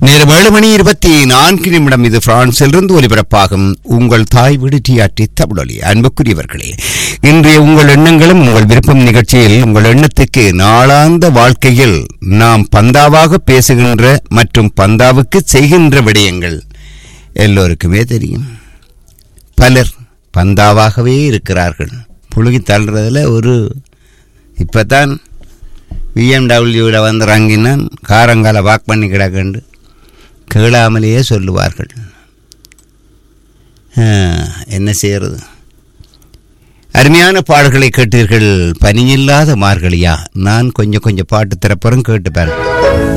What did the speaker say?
நேரம் ஏழு மணி இருபத்தி நான்கு நிமிடம் இது பிரான்சிலிருந்து ஒலிபரப்பாகும் உங்கள் தாய் வீடு டிஆர்டி தமிழொலி அன்புக்குரியவர்களே இன்றைய உங்கள் எண்ணங்களும் உங்கள் விருப்பம் நிகழ்ச்சியில் உங்கள் எண்ணத்துக்கு நாளாந்த வாழ்க்கையில் நாம் பந்தாவாக பேசுகின்ற மற்றும் பந்தாவுக்கு செய்கின்ற விடயங்கள் எல்லோருக்குமே தெரியும் பலர் பந்தாவாகவே இருக்கிறார்கள் புழுகி தள்ளுறதுல ஒரு இப்போத்தான் பிஎம்டபிள்யூவில் வந்து இறங்கினான் காரங்கால வாக் பண்ணி கிடக்கண்டு கேளாமலேயே சொல்லுவார்கள் ஆ, என்ன செய்யறது அருமையான பாடல்களை கேட்டீர்கள் பனியில்லாத மார்கழியா நான் கொஞ்சம் கொஞ்சம் பாட்டு திறப்புறம் கேட்டு பாருங்க